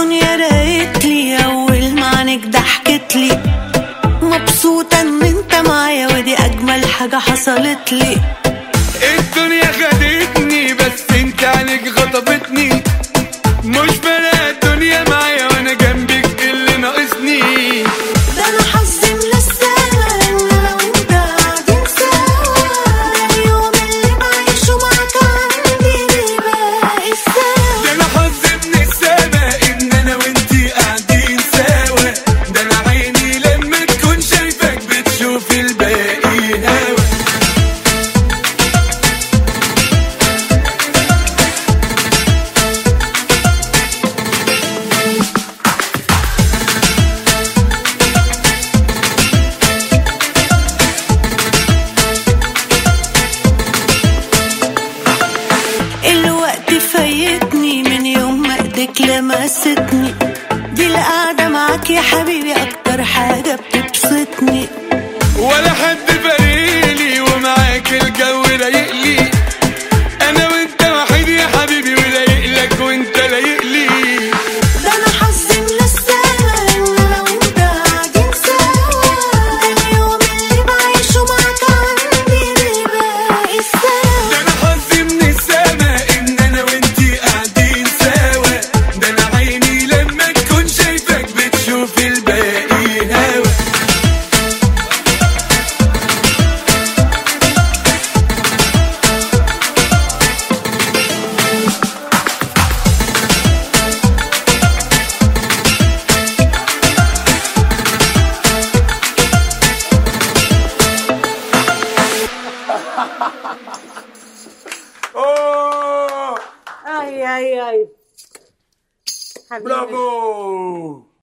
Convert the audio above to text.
الدنيا راقت لي اول ما عنك ضحكت لي مبسوطة ان انت معايا ودي اجمل حاجة حصلت لي الدنيا خدتني بس انت عليك غضبتني مش فارقة الدنيا معايا وانا جنبك إيه اللي ناقصني ده انا حظي من السما ان انا وانت قاعدين سوا ده اليوم اللي بعيشه معاك عندي باقي السوا ده انا حظي من السما ان انا وانتي قاعدين سوا ده انا عيني لما تكون شايفك بتشوف الباقي هوا الوقت فايتني من يوم ما ايدك لمستني دي القعدة معاك يا حبيبي اكتر حاجة بتبسطني ولا حد فارقلي ومعاك الجو رايقلي انا وانت وحيد يا حبيبي ولايق لك وانت لايق لي ده انا حظي من السما ان انا وانت قاعدين سوا ده اليوم اللي بعيشه معاك عندي باقي السوا ده انا حظي من السما ان انا وانتي قاعدين سوا ده انا عيني لما تكون شايفك بتشوف الباقي هوا Ay, ay, ay. Habibi. Bravo!